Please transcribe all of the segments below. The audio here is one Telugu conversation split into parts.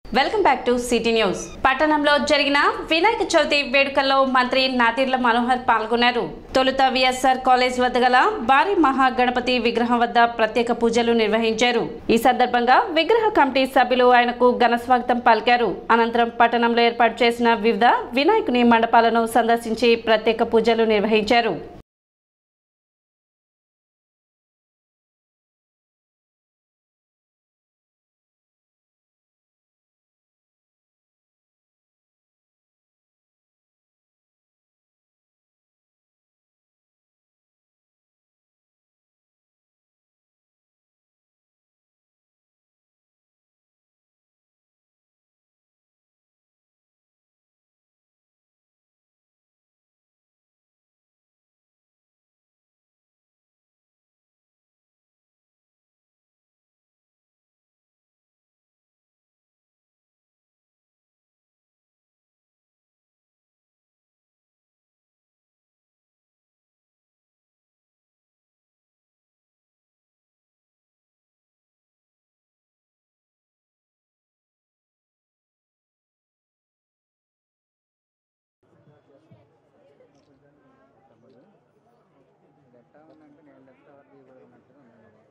welcome back to city news పట్టణంలో జరిగిన వినాయక చవితి వేడుకల్లో మంత్రి నాతిర్ల మనోహర్ పాల్గొన్నారు తొలుత విఎస్ఆర్ కాలేజ్ వద్ద గల భారీ మహాగణపతి విగ్రహం వద్ద ప్రత్యేక పూజలు నిర్వహించారు ఈ సందర్భంగా విగ్రహ కమిటీ సభ్యులు ఆయనకు ఘన స్వాగతం పలికారు అనంతరం పట్టణంలో ఏర్పాటు చేసిన వివిధ వినాయకుని మండపాలను సందర్శించి ప్రత్యేక పూజలు నిర్వహించారు ఎట్టా ఉందంటే నేను లెఫ్ట్ ఎవరు దిగకూడదు ఉన్నట్టుగా ఉంది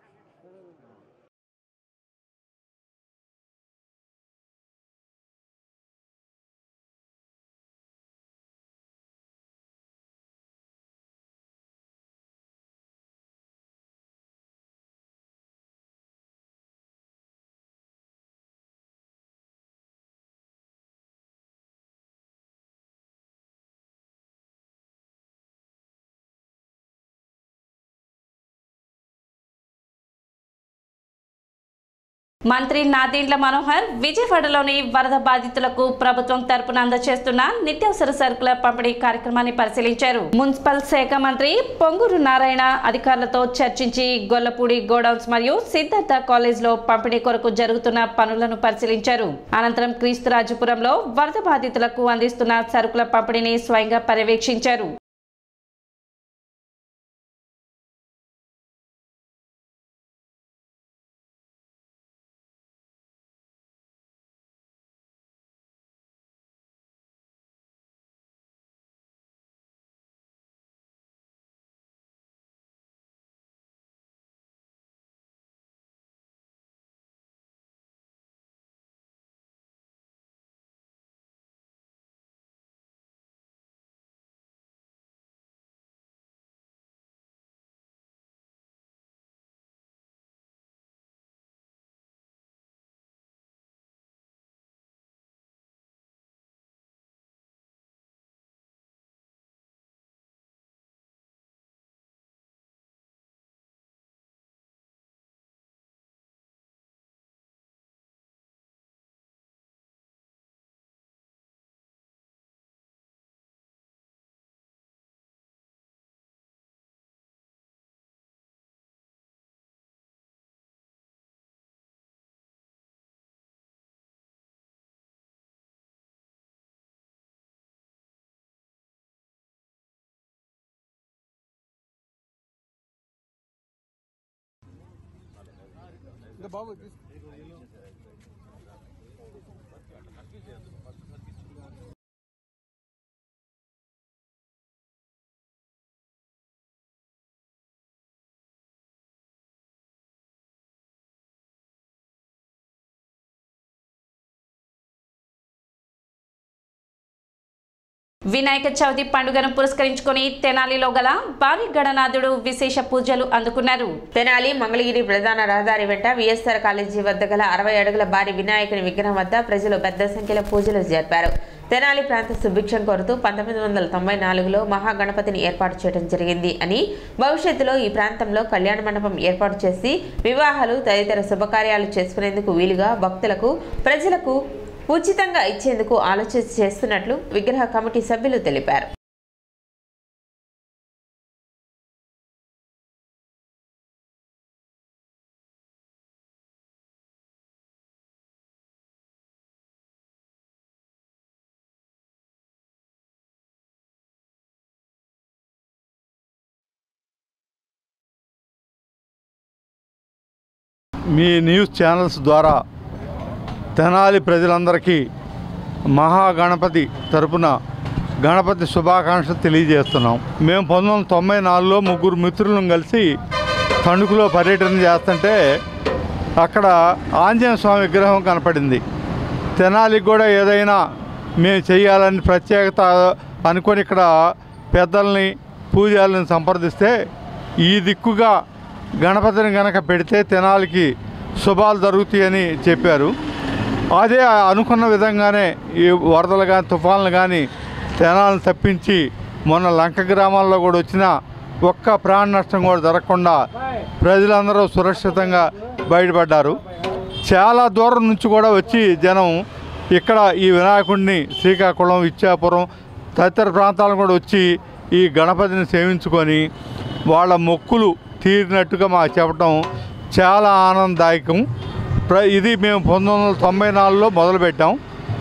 మంత్రి నాదెండ్ల మనోహర్ విజయవాడలోని వరద బాధితులకు ప్రభుత్వం తరపున అందజేస్తున్న నిత్యావసర సరుకుల పంపిణీ కార్యక్రమాన్ని పరిశీలించారు మున్సిపల్ శాఖ మంత్రి పొంగూరు నారాయణ అధికారులతో చర్చించి గొల్లపూడి గోడౌన్స్ మరియు సిద్ధార్థ కాలేజ్ లో పంపిణీ కొరకు జరుగుతున్న పనులను పరిశీలించారు అనంతరం క్రీస్తురాజపురంలో వరద బాధితులకు అందిస్తున్న సరుకుల పంపిణీని స్వయంగా పర్యవేక్షించారు వినాయక చవితి పండుగను పురస్కరించుకొని తెనాలిలో గల భారీ గణనాథుడు విశేష పూజలు అందుకున్నారు తెనాలి మంగళగిరి ప్రధాన రహదారి వెంట విఎస్ఆర్ కాలేజీ వద్ద గల అరవై అడుగుల భారీ వినాయకుని విగ్రహం వద్ద ప్రజలు పెద్ద సంఖ్యలో పూజలు జరిపారు తెనాలి ప్రాంత సుభిక్షం కోరుతూ పంతొమ్మిది వందల తొంభై నాలుగులో మహాగణపతిని ఏర్పాటు చేయడం జరిగింది అని భవిష్యత్తులో ఈ ప్రాంతంలో కళ్యాణ మండపం ఏర్పాటు చేసి వివాహాలు తదితర శుభకార్యాలు చేసుకునేందుకు వీలుగా భక్తులకు ప్రజలకు ఉచితంగా ఇచ్చేందుకు ఆలోచన చేస్తున్నట్లు విగ్రహ కమిటీ సభ్యులు తెలిపారు మీ న్యూస్ ఛానల్స్ ద్వారా తెనాలి ప్రజలందరికీ మహాగణపతి తరపున గణపతి శుభాకాంక్షలు తెలియజేస్తున్నాం మేము పంతొమ్మిది వందల తొంభై నాలుగులో ముగ్గురు మిత్రులను కలిసి తణుకులో పర్యటన చేస్తుంటే అక్కడ ఆంజనేయ స్వామి విగ్రహం కనపడింది తెనాలికి కూడా ఏదైనా మేము చేయాలని ప్రత్యేకత అనుకొని ఇక్కడ పెద్దల్ని పూజాలను సంప్రదిస్తే ఈ దిక్కుగా గణపతిని గనక పెడితే తెనాలికి శుభాలు జరుగుతాయని చెప్పారు అదే అనుకున్న విధంగానే ఈ వరదలు కానీ తుఫాన్లు కానీ తెనాలను తప్పించి మొన్న లంక గ్రామాల్లో కూడా వచ్చిన ఒక్క ప్రాణ నష్టం కూడా జరగకుండా ప్రజలందరూ సురక్షితంగా బయటపడ్డారు చాలా దూరం నుంచి కూడా వచ్చి జనం ఇక్కడ ఈ వినాయకుడిని శ్రీకాకుళం ఇచ్చాపురం తదితర ప్రాంతాలను కూడా వచ్చి ఈ గణపతిని సేవించుకొని వాళ్ళ మొక్కులు తీరినట్టుగా మాకు చెప్పడం చాలా ఆనందదాయకం ప్ర ఇది మేము పంతొమ్మిది వందల తొంభై నాలుగులో మొదలుపెట్టాం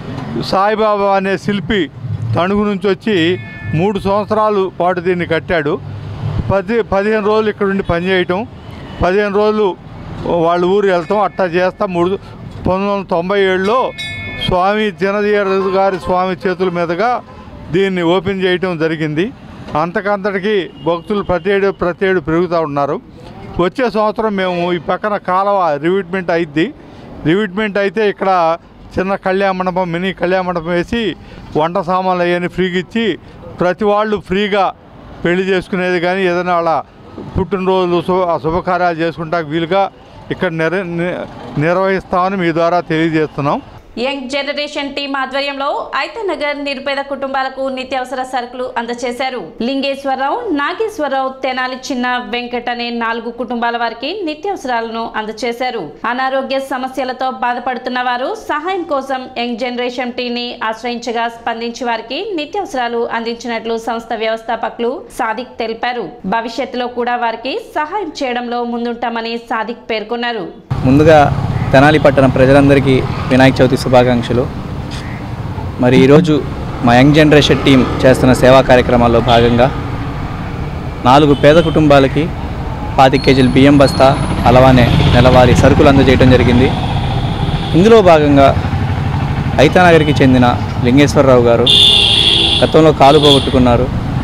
సాయిబాబా అనే శిల్పి తణుగు నుంచి వచ్చి మూడు సంవత్సరాలు పాటు దీన్ని కట్టాడు పది పదిహేను రోజులు ఇక్కడ ఉండి పనిచేయటం పదిహేను రోజులు వాళ్ళ ఊరు వెళ్తాం అట్టా చేస్తా మూడు పంతొమ్మిది వందల తొంభై ఏడులో స్వామి చిన్నదీయర్ గారి స్వామి చేతుల మీదుగా దీన్ని ఓపెన్ చేయటం జరిగింది అంతకంతటికి భక్తులు ప్రతి ఏడు ప్రతి ఏడు పెరుగుతూ ఉన్నారు వచ్చే సంవత్సరం మేము ఈ పక్కన కాలువ రివిట్మెంట్ అయిద్ది రివిట్మెంట్ అయితే ఇక్కడ చిన్న కళ్యాణ మండపం మినీ కళ్యాణ మండపం వేసి వంట సామాన్లు అవన్నీ ఫ్రీగా ఇచ్చి ప్రతి వాళ్ళు ఫ్రీగా పెళ్లి చేసుకునేది కానీ ఏదైనా వాళ్ళ పుట్టినరోజులు శుభ ఆ శుభకార్యాలు చేసుకుంటా వీలుగా ఇక్కడ నిర్ ని- నిర్వహిస్తామని మీ ద్వారా తెలియజేస్తున్నాం యంగ్ జనరేషన్ టీం ఆధ్వర్యంలో ఐతనగర్ నిరుపేద కుటుంబాలకు నిత్యావసర సరుకులు అందజేశారు లింగేశ్వరరావు నాగేశ్వరరావు తెనాలి చిన్న వెంకట్ అనే నాలుగు కుటుంబాల వారికి నిత్యావసరాలను అందజేశారు అనారోగ్య సమస్యలతో బాధపడుతున్న వారు సహాయం కోసం యంగ్ జనరేషన్ టీని ఆశ్రయించగా స్పందించి వారికి నిత్యావసరాలు అందించినట్లు సంస్థ వ్యవస్థాపకులు సాదిక్ తెలిపారు భవిష్యత్తులో కూడా వారికి సహాయం చేయడంలో ముందుంటామని సాదిక్ పేర్కొన్నారు ముందుగా తెనాలి పట్టణ ప్రజలందరికీ వినాయక చవితి శుభాకాంక్షలు మరి ఈరోజు మా యంగ్ జనరేషన్ టీం చేస్తున్న సేవా కార్యక్రమాల్లో భాగంగా నాలుగు పేద కుటుంబాలకి పాతి కేజీల బియ్యం బస్తా అలానే నెలవారీ సరుకులు అందజేయడం జరిగింది ఇందులో భాగంగా ఐతానగర్కి చెందిన లింగేశ్వరరావు గారు గతంలో కాలు పోగొట్టుకున్నారు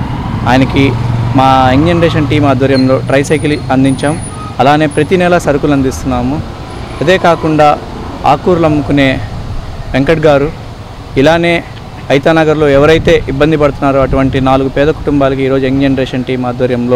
ఆయనకి మా యంగ్ జనరేషన్ టీం ఆధ్వర్యంలో ట్రైసైకిల్ అందించాం అలానే ప్రతి నెల సరుకులు అందిస్తున్నాము అదే కాకుండా ఆకూరలు అమ్ముకునే వెంకట్ గారు ఇలానే ఐతానగర్లో ఎవరైతే ఇబ్బంది పడుతున్నారో అటువంటి నాలుగు పేద కుటుంబాలకి ఈరోజు యంగ్ జనరేషన్ టీం ఆధ్వర్యంలో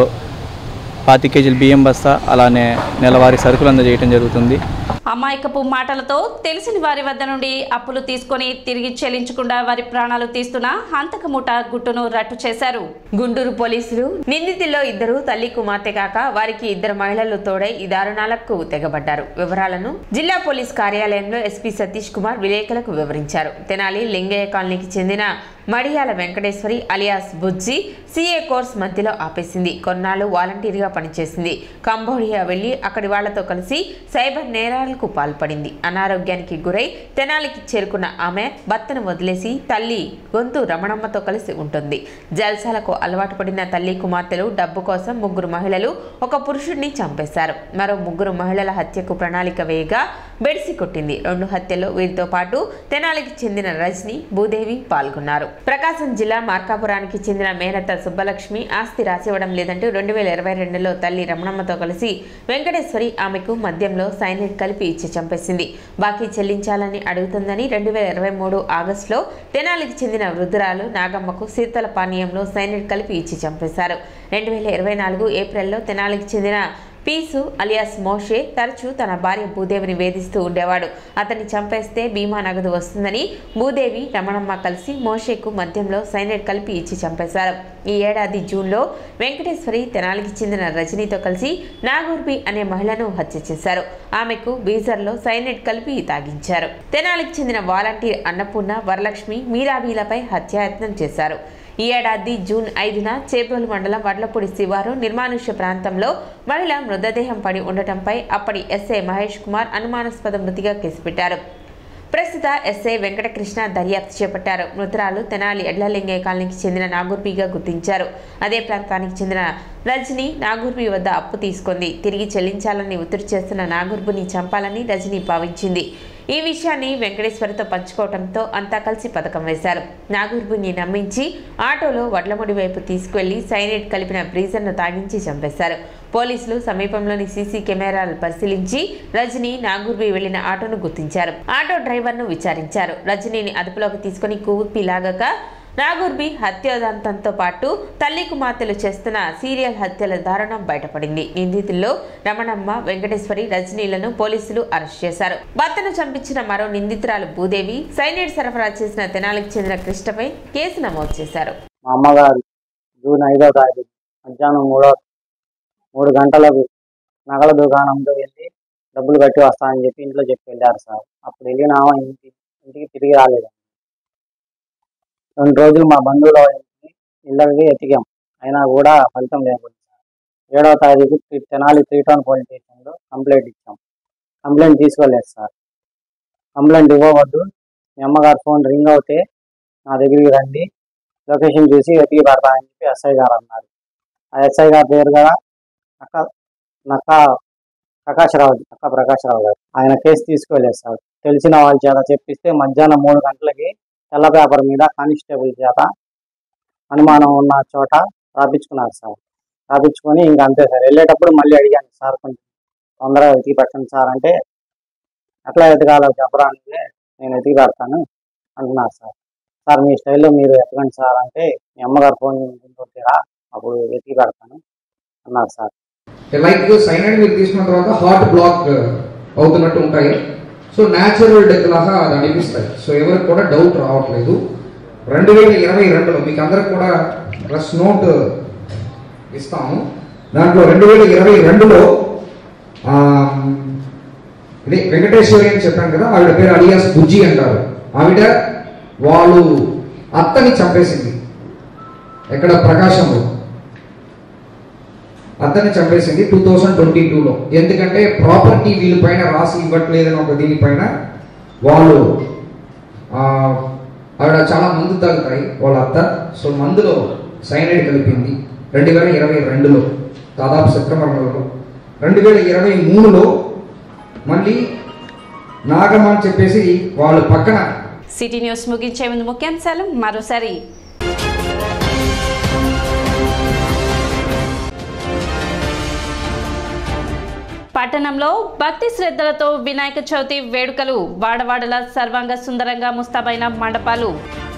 పాతి కేజీల బియ్యం బస్తా అలానే నెలవారీ సరుకులు అందజేయడం జరుగుతుంది అమాయకపు మాటలతో తెలిసిన వారి వద్ద నుండి అప్పులు తీసుకొని తిరిగి చెల్లించకుండా వారి ప్రాణాలు తీస్తున్న హంతకముఠ గుట్టును రట్టు చేశారు గుంటూరు పోలీసులు నిందితుల్లో ఇద్దరు తల్లి కుమార్తె కాక వారికి ఇద్దరు మహిళలు తోడై ఈ దారుణాలకు తెగబడ్డారు వివరాలను జిల్లా పోలీస్ కార్యాలయంలో ఎస్పీ సతీష్ కుమార్ విలేకరులకు వివరించారు తెనాలి లింగయ్య కాలనీకి చెందిన Madiyala Venkateswari alias Bujji CA course మధ్యలో ఆపేసింది కొన్నాళ్ళు వాలంటీర్గా పనిచేసింది కంబోడియా వెళ్లి అక్కడి వాళ్లతో కలిసి సైబర్ నేరాలకు పాల్పడింది అనారోగ్యానికి గురై తెనాలికి చేరుకున్న ఆమె భర్తను వదిలేసి తల్లి గొంతు రమణమ్మతో కలిసి ఉంటుంది జల్సాలకు అలవాటు పడిన తల్లి కుమార్తెలు డబ్బు కోసం ముగ్గురు మహిళలు ఒక పురుషుడిని చంపేశారు మరో ముగ్గురు మహిళల హత్యకు ప్రణాళిక వేయగా బెడిసి కొట్టింది రెండు హత్యల్లో వీరితో పాటు తెనాలికి చెందిన రజని భూదేవి పాల్గొన్నారు ప్రకాశం జిల్లా మార్కాపురానికి చెందిన మేనత్త సుబ్బలక్ష్మి ఆస్తి రాసివ్వడం లేదంటూ రెండు వేల ఇరవై రెండులో తల్లి రమణమ్మతో కలిసి వెంకటేశ్వరి ఆమెకు మద్యంలో సైనైడ్ కలిపి ఇచ్చి చంపేసింది బాకీ చెల్లించాలని అడుగుతుందని రెండు వేల ఇరవై మూడు ఆగస్టులో తెనాలికి చెందిన వృద్ధురాలు నాగమ్మకు శీతల పానీయంలో సైనైడ్ కలిపి ఇచ్చి చంపేశారు రెండు వేల ఇరవై నాలుగు ఏప్రిల్లో తెనాలికి చెందిన పీసు అలియాస్ మోషే తరచూ తన భార్య భూదేవిని వేధిస్తూ ఉండేవాడు అతన్ని చంపేస్తే బీమా నగదు వస్తుందని భూదేవి రమణమ్మ కలిసి మోషేకు మద్యంలో సైనైడ్ కలిపి ఇచ్చి చంపేశారు ఈ ఏడాది జూన్లో వెంకటేశ్వరి తెనాలికి చెందిన రజనీతో కలిసి నాగూర్బి అనే మహిళను హత్య చేశారు ఆమెకు బీజర్లో సైనైడ్ కలిపి తాగించారు తెనాలికి చెందిన వాలంటీర్ అన్నపూర్ణ వరలక్ష్మి మీరాబీలపై హత్యాయత్నం చేశారు ఈ ఏడాది జూన్ ఐదున చేబ్రోలు మండలం వడ్లపూడి శివారు నిర్మానుష్య ప్రాంతంలో మహిళ మృతదేహం పడి ఉండటంపై అప్పటి ఎస్ఐ మహేష్ కుమార్ అనుమానాస్పద మృతిగా కేసు పెట్టారు ప్రస్తుత ఎస్ఐ వెంకటకృష్ణ దర్యాప్తు చేపట్టారు మృతురాలు తెనాలి ఎడ్లలింగయ్య కాలనీకి చెందిన నాగూర్బిగా గుర్తించారు అదే ప్రాంతానికి చెందిన రజని నాగూర్బి వద్ద అప్పు తీసుకుంది తిరిగి చెల్లించాలని ఒత్తిడి చేస్తున్న నాగూర్బుని చంపాలని రజని భావించింది ఈ విషయాన్ని వెంకటేశ్వరితో పంచుకోవడంతో అంతా కలిసి పథకం వేశారు నాగూర్బుని నమ్మించి ఆటోలో వడ్లముడి వైపు తీసుకువెళ్లి సైనైడ్ కలిపిన బ్రీజర్ను తాగించి చంపేశారు పోలీసులు సమీపంలోని సీసీ కెమెరాలు పరిశీలించి రజనీ నాగూర్బి వెళ్లిన ఆటోను గుర్తించారు ఆటో డ్రైవర్ను విచారించారు రజనీని అదుపులోకి తీసుకుని కూపి లాగక నాగూర్బి హత్యాదంతంతో పాటు తల్లి కుమార్తెలు చేస్తున్న సీరియల్ హత్యల దారుణం బయటపడింది నిందితుల్లో రమణమ్మ వెంకటేశ్వరి రజనీలను పోలీసులు అరెస్ట్ చేశారు భర్తను చంపించిన మరో నిందితురాలు భూదేవి సైనైడ్ సరఫరా చేసిన తెనాలికి చెందిన కృష్ణపై కేసు నమోదు చేశారు మా అమ్మగారు జూన్ ఐదో తారీఖు మధ్యాహ్నం మూడో మూడు గంటలకు నగల దుకాణంలో వెళ్ళి డబ్బులు కట్టి వస్తా అని చెప్పి ఇంట్లో చెప్పి వెళ్ళారు సార్ అప్పుడు వెళ్ళినామా ఇంటి ఇంటికి తిరిగి రాలేదు రెండు రోజులు మా బంధువుల ఇంటికి ఇళ్ళకి ఎతికాం అయినా కూడా ఫలితం లేకుండా సార్ ఏడవ తారీఖు తి- తెనాలి త్రీ టౌన్ పోలీస్ స్టేషన్లో కంప్లైంట్ ఇచ్చాం కంప్లైంట్ తీసుకోలేదు సార్ కంప్లైంట్ ఇవ్వవద్దు మీ అమ్మగారు ఫోన్ రింగ్ అవుతే నా దగ్గరికి రండి లొకేషన్ చూసి వెతికి పెడతా అని చెప్పి ఎస్ఐ గారు అన్నారు ఆ ఎస్ఐ గారి పేరు కూడా నక్క నక్క ప్రకాశ్రావు నక్క ప్రకాశ్రావు గారు ఆయన కేసు తీసుకోలేదు సార్ తెలిసిన వాళ్ళ చేత చెప్పిస్తే మధ్యాహ్నం మూడు గంటలకి తెల్ల పేపర్ మీద కానిస్టేబుల్ చేత అనుమానం ఉన్న చోట రాపించుకున్నారు సార్ రాపించుకొని ఇంకా అంతే సార్ వెళ్ళేటప్పుడు మళ్ళీ అడిగాను సార్ కొంచెం తొందరగా వెతికి పెట్టండి సార్ అంటే ఎట్లా వెతకాలో చెప్పరా అంటే నేను వెతికి పెడతాను అంటున్నారు సార్ సార్ మీ స్టైల్లో మీరు ఎత్తకండి సార్ అంటే మీ అమ్మగారు ఫోన్ కొట్టిరా అప్పుడు వెతికి పెడతాను అన్నారు సార్ లైక్ సైనైడ్ మీరు తీసుకున్న తర్వాత హార్ట్ బ్లాక్ అవుతున్నట్టు ఉంటాయి సో న్యాచురల్ డెత్ లాగా అది అనిపిస్తాయి సో ఎవరికి కూడా డౌట్ రావట్లేదు రెండు వేల ఇరవై రెండులో మీకు అందరికి కూడా ప్లస్ నోట్ ఇస్తాము దాంట్లో రెండు వేల ఇరవై రెండులో ఇదే వెంకటేశ్వరి అని చెప్పాను కదా ఆవిడ పేరు అలియాస్ బుజ్జి అంటారు ఆవిడ వాళ్ళు అత్తని చంపేసింది ఎక్కడ ప్రకాశంలో అతన్ని చంపేసింది టూ థౌజండ్ ట్వంటీ టూలో ఎందుకంటే ప్రాపర్టీ వీళ్ళపైన రాసి ఇవ్వట్లేదని ఒక దీనిపైన వాళ్ళు ఆ, ఆవిడ చాలా మందు తాగుతాయి వాళ్ళ అత్త సో మందులో సైనైడ్ కలిపింది రెండు వేల ఇరవై రెండులో దాదాపు సెప్టెంబర్ నెలలో రెండు వేల ఇరవై మూడులో మళ్ళీ నాగమ్మ అని చెప్పేసి వాళ్ళు పక్కన సిటీ న్యూస్ ముగించే ముందు ముఖ్యాంశాలు మరోసారి పట్టణంలో భక్తి శ్రద్ధలతో వినాయక చవితి వేడుకలు వాడవాడల సర్వాంగ సుందరంగా ముస్తాబైన మండపాలు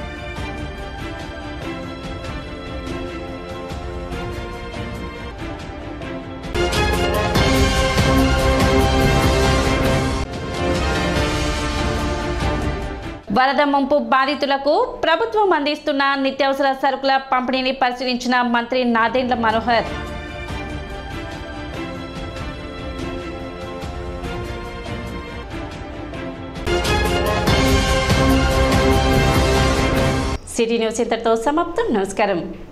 వరద ముంపు బాధితులకు ప్రభుత్వం అందిస్తున్న నిత్యావసర సరుకుల పంపిణీని పరిశీలించిన మంత్రి నాదెండ్ల మనోహర్ సిటీ న్యూస్ ఇంతటితో సమాప్తం నమస్కారం